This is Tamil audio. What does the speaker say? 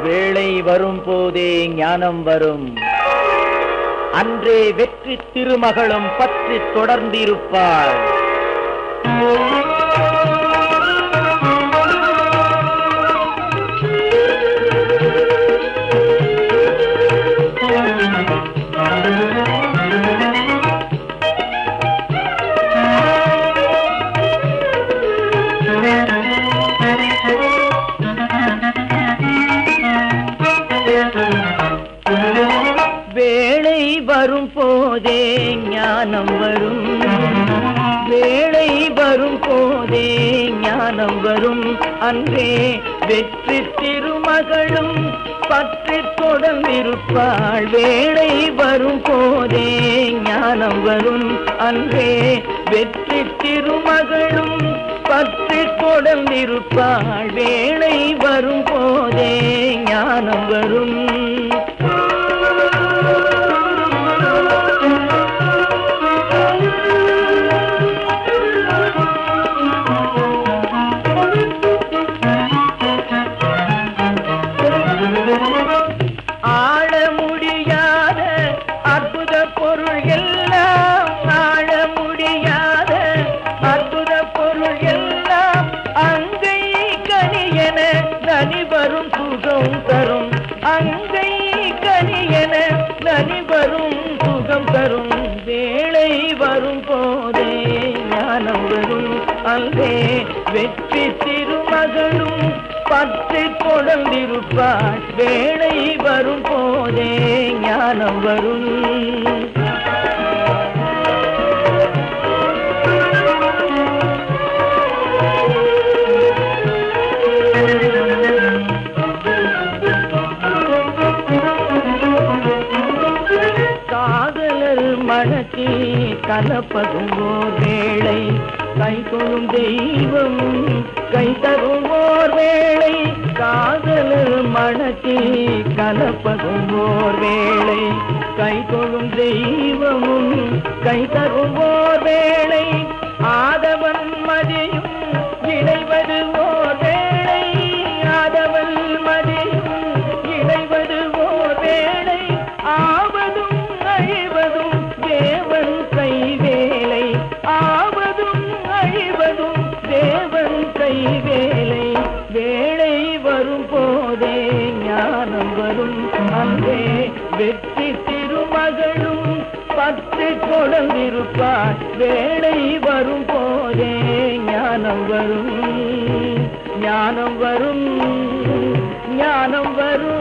வேளை வரும் போதே ஞானம் வரும் அன்றே வெற்றி திருமகளும் பற்றி தொடர்ந்திருப்பாள் வேளை வரும் போதே ஞானம் வரும் வேளை வரும் போதே ஞானம் வரும் அன்றே வெற்றி திருமகளும் பற்றி தொடர்ந்திருப்பாள் வேளை வரும் போதே ஞானம் வரும் அன்றே வெற்றி திருமகளும் பற்றி தொடர்ந்திருப்பாள் வேளை வரும் போதே ஞானம் வரும் ஆள முடியாத அற்புத பொருள் எல்லாம் ஆள முடியாத அற்புத பொருள் எல்லாம் அங்கை கனியன நனி வரும் சுகம் தரும் அங்கை கனியன நனி வரும் சுகம் தரும் வேளை வரும் போதே ஞானம் வரும் அங்கே வெற்றி திருமகளும் பற்றி தொடர்ந்திருப்பாள் வேளை வரும் போதே ஞானம் வரும் காதலர் மனத்தி கலப்பதும் ஓர் வேளை கை தொழும் தெய்வம் கை தரும் ஓர் வேளை காதலர் மனத்தி கலப்பதும் ஓர் வேளை கை தொழும் தெய்வமும் கை தரும் ஓர் வேளை ஆதவன் மதியும் இணைவது ஓர் வேளை ஆதவன் மதியும் இணைவது ஓர் வேளை ஆவதும் அழிவதும் தேவன் கைவேலை ஆவதும் அழிவதும் தேவன் கைவேலை வேளை வரும் போதே ஞானம் வரும் அங்கே வெற்றி திருமகளும் பற்றி கொடந்திருப்பார் வேளை வரும் போதே ஞானம் வரும் ஞானம் வரும் ஞானம் வரும்